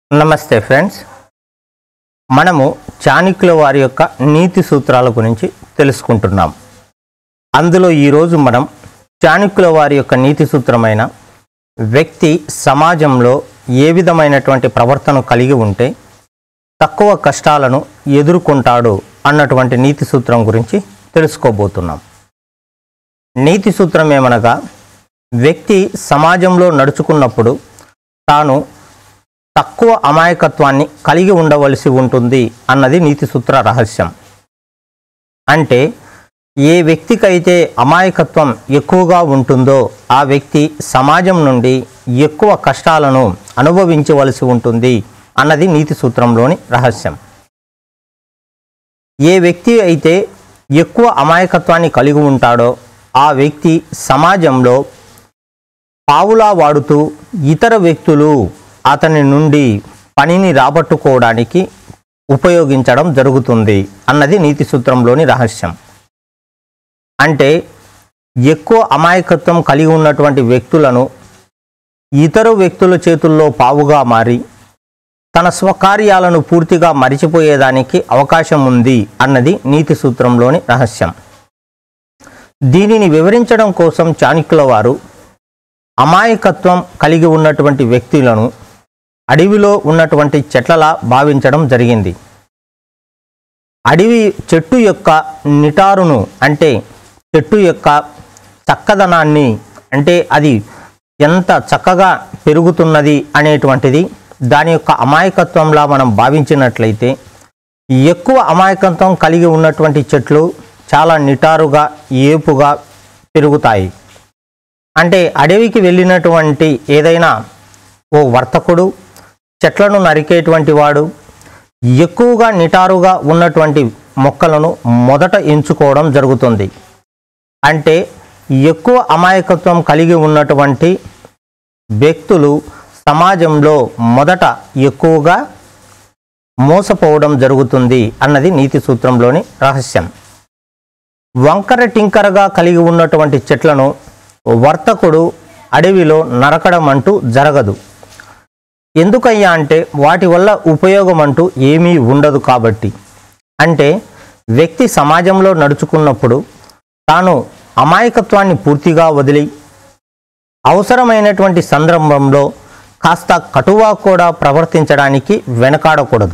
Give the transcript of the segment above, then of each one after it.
నమస్తే ఫ్రెండ్స్ మనము చాణక్యుల వారి యొక్క నీతి సూత్రాల గురించి తెలుసుకుంటున్నాం అందులో ఈరోజు మనం చాణక్యుల వారి యొక్క నీతి సూత్రమైన వ్యక్తి సమాజంలో ఏ విధమైనటువంటి ప్రవర్తన కలిగి ఉంటే తక్కువ కష్టాలను ఎదుర్కొంటాడు అన్నటువంటి నీతి సూత్రం గురించి తెలుసుకోబోతున్నాం నీతి సూత్రం ఏమనగా వ్యక్తి సమాజంలో నడుచుకున్నప్పుడు తాను తక్కువ అమాయకత్వాన్ని కలిగి ఉండవలసి ఉంటుంది అన్నది నీతి సూత్ర రహస్యం అంటే ఏ వ్యక్తికైతే అమాయకత్వం ఎక్కువగా ఉంటుందో ఆ వ్యక్తి సమాజం నుండి ఎక్కువ కష్టాలను అనుభవించవలసి ఉంటుంది అన్నది నీతి సూత్రంలోని రహస్యం ఏ వ్యక్తి అయితే ఎక్కువ అమాయకత్వాన్ని కలిగి ఉంటాడో ఆ వ్యక్తి సమాజంలో పావులా వాడుతూ ఇతర వ్యక్తులు అతని నుండి పనిని రాబట్టుకోవడానికి ఉపయోగించడం జరుగుతుంది అన్నది నీతి సూత్రంలోని రహస్యం అంటే ఎక్కువ అమాయకత్వం కలిగి ఉన్నటువంటి వ్యక్తులను ఇతర వ్యక్తుల చేతుల్లో పావుగా మారి తన స్వకార్యాలను పూర్తిగా మరిచిపోయేదానికి అవకాశం ఉంది అన్నది నీతి సూత్రంలోని రహస్యం దీనిని వివరించడం కోసం చాణక్యుల వారు అమాయకత్వం కలిగి ఉన్నటువంటి వ్యక్తులను అడవిలో ఉన్నటువంటి చెట్లలా భావించడం జరిగింది అడవి చెట్టు యొక్క నిటారును అంటే చెట్టు యొక్క చక్కదనాన్ని అంటే అది ఎంత చక్కగా పెరుగుతున్నది అనేటువంటిది దాని యొక్క అమాయకత్వంలా మనం భావించినట్లయితే ఎక్కువ అమాయకత్వం కలిగి ఉన్నటువంటి చెట్లు చాలా నిటారుగా ఏపుగా పెరుగుతాయి అంటే అడవికి వెళ్ళినటువంటి ఏదైనా ఓ వర్తకుడు చెట్లను నరికేటువంటి వాడు ఎక్కువగా నిటారుగా ఉన్నటువంటి మొక్కలను మొదట ఎంచుకోవడం జరుగుతుంది అంటే ఎక్కువ అమాయకత్వం కలిగి ఉన్నటువంటి వ్యక్తులు సమాజంలో మొదట ఎక్కువగా మోసపోవడం జరుగుతుంది అన్నది నీతి సూత్రంలోని రహస్యం వంకర టింకరగా కలిగి ఉన్నటువంటి చెట్లను వర్తకుడు అడవిలో నరకడం అంటూ జరగదు ఎందుకయ్యా అంటే వాటి వల్ల ఉపయోగం అంటూ ఏమీ ఉండదు కాబట్టి అంటే వ్యక్తి సమాజంలో నడుచుకున్నప్పుడు తాను అమాయకత్వాన్ని పూర్తిగా వదిలి అవసరమైనటువంటి సందర్భంలో కాస్త కటువా కూడా ప్రవర్తించడానికి వెనకాడకూడదు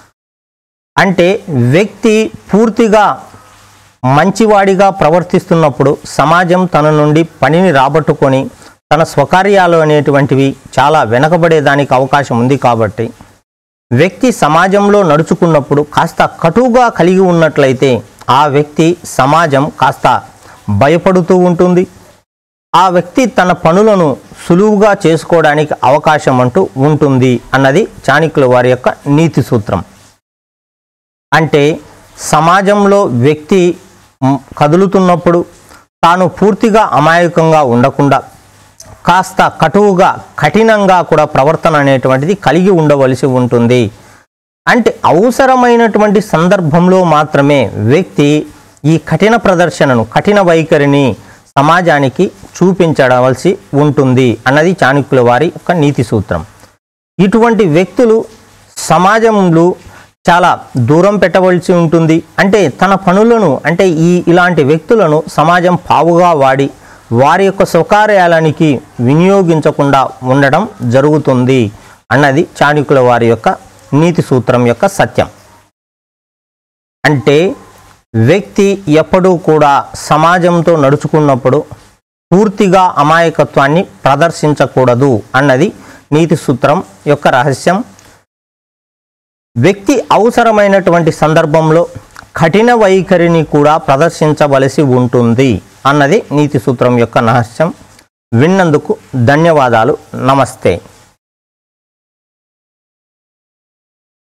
అంటే వ్యక్తి పూర్తిగా మంచివాడిగా ప్రవర్తిస్తున్నప్పుడు సమాజం తన నుండి పనిని రాబట్టుకొని తన స్వకార్యాలు అనేటువంటివి చాలా వెనకబడేదానికి అవకాశం ఉంది కాబట్టి వ్యక్తి సమాజంలో నడుచుకున్నప్పుడు కాస్త కటువుగా కలిగి ఉన్నట్లయితే ఆ వ్యక్తి సమాజం కాస్త భయపడుతూ ఉంటుంది ఆ వ్యక్తి తన పనులను సులువుగా చేసుకోవడానికి అవకాశం అంటూ ఉంటుంది అన్నది చాణక్యుల వారి యొక్క నీతి సూత్రం అంటే సమాజంలో వ్యక్తి మ్, కదులుతున్నప్పుడు తాను పూర్తిగా అమాయకంగా ఉండకుండా కాస్త కటువుగా కఠినంగా కూడా ప్రవర్తన అనేటువంటిది కలిగి ఉండవలసి ఉంటుంది అంటే అవసరమైనటువంటి సందర్భంలో మాత్రమే వ్యక్తి ఈ కఠిన ప్రదర్శనను కఠిన వైఖరిని సమాజానికి చూపించవలసి ఉంటుంది అన్నది చాణక్యుల వారి యొక్క నీతి సూత్రం ఇటువంటి వ్యక్తులు సమాజంలో చాలా దూరం పెట్టవలసి ఉంటుంది అంటే తన పనులను అంటే ఈ ఇలాంటి వ్యక్తులను సమాజం పావుగా వాడి వారి యొక్క స్వకార్యాలనికి వినియోగించకుండా ఉండడం జరుగుతుంది అన్నది చాణక్యుల వారి యొక్క నీతి సూత్రం యొక్క సత్యం అంటే వ్యక్తి ఎప్పుడూ కూడా సమాజంతో నడుచుకున్నప్పుడు పూర్తిగా అమాయకత్వాన్ని ప్రదర్శించకూడదు అన్నది నీతి సూత్రం యొక్క రహస్యం వ్యక్తి అవసరమైనటువంటి సందర్భంలో కఠిన వైఖరిని కూడా ప్రదర్శించవలసి ఉంటుంది అన్నది నీతి సూత్రం యొక్క రహస్యం విన్నందుకు ధన్యవాదాలు నమస్తే